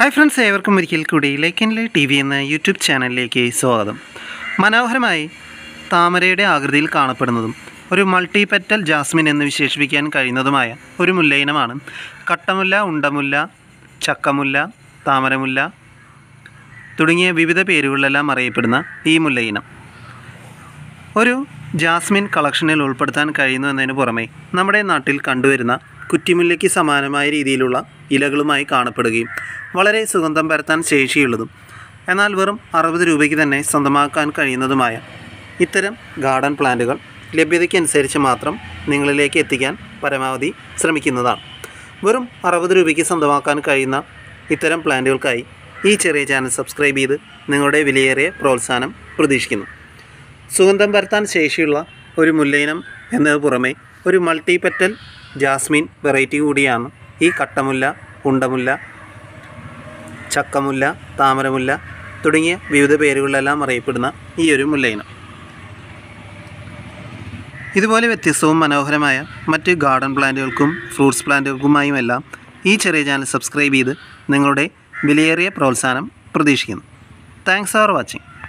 hi friends ഏവർക്കും ഒരിക്കൽ കൂടി ലേക്കനിലെ ടി വി എന്ന യൂട്യൂബ് ചാനലിലേക്ക് സ്വാഗതം മനോഹരമായി താമരയുടെ ആകൃതിയിൽ കാണപ്പെടുന്നതും ഒരു മൾട്ടി പെറ്റൽ ജാസ്മിൻ എന്ന് വിശേഷിപ്പിക്കാൻ കഴിയുന്നതുമായ ഒരു മുല്ലയിനമാണ് കട്ടമുല്ല ഉണ്ടമുല്ല ചക്കമുല്ല താമരമുല്ല തുടങ്ങിയ വിവിധ പേരുകളിലെല്ലാം അറിയപ്പെടുന്ന ഈ മുല്ലയിനം ഒരു ജാസ്മിൻ കളക്ഷനിൽ ഉൾപ്പെടുത്താൻ കഴിയുന്നു എന്നതിന് പുറമെ നമ്മുടെ നാട്ടിൽ കണ്ടുവരുന്ന കുറ്റിമുല്ലയ്ക്ക് സമാനമായ രീതിയിലുള്ള ഇലകളുമായി കാണപ്പെടുകയും വളരെ സുഗന്ധം പരത്താൻ ശേഷിയുള്ളതും എന്നാൽ വെറും അറുപത് രൂപയ്ക്ക് തന്നെ സ്വന്തമാക്കാൻ കഴിയുന്നതുമായ ഇത്തരം ഗാർഡൻ പ്ലാന്റുകൾ ലഭ്യതയ്ക്കനുസരിച്ച് മാത്രം നിങ്ങളിലേക്ക് എത്തിക്കാൻ പരമാവധി ശ്രമിക്കുന്നതാണ് വെറും അറുപത് രൂപയ്ക്ക് സ്വന്തമാക്കാൻ കഴിയുന്ന ഇത്തരം പ്ലാന്റുകൾക്കായി ഈ ചെറിയ ചാനൽ സബ്സ്ക്രൈബ് ചെയ്ത് നിങ്ങളുടെ വിലയേറിയ പ്രോത്സാഹനം പ്രതീക്ഷിക്കുന്നു സുഗന്ധം പരത്താൻ ശേഷിയുള്ള ഒരു മുല്ലയിനം എന്നതിന് പുറമെ ഒരു മൾട്ടി പെറ്റൽ ജാസ്മിൻ വെറൈറ്റി കൂടിയാണ് ഈ കട്ടമുല്ല ഉണ്ടമുല്ല ചക്കമുല്ല താമരമുല്ല തുടങ്ങിയ വിവിധ പേരുകളിലെല്ലാം അറിയപ്പെടുന്ന ഈ ഒരു മുല്ലയിനം ഇതുപോലെ വ്യത്യസ്തവും മനോഹരമായ മറ്റ് ഗാർഡൻ പ്ലാന്റുകൾക്കും ഫ്രൂട്ട്സ് പ്ലാന്റുകൾക്കുമായുമെല്ലാം ഈ ചെറിയ ചാനൽ സബ്സ്ക്രൈബ് ചെയ്ത് നിങ്ങളുടെ വിലയേറിയ പ്രോത്സാഹനം പ്രതീക്ഷിക്കുന്നു താങ്ക്സ് ഫോർ വാച്ചിങ്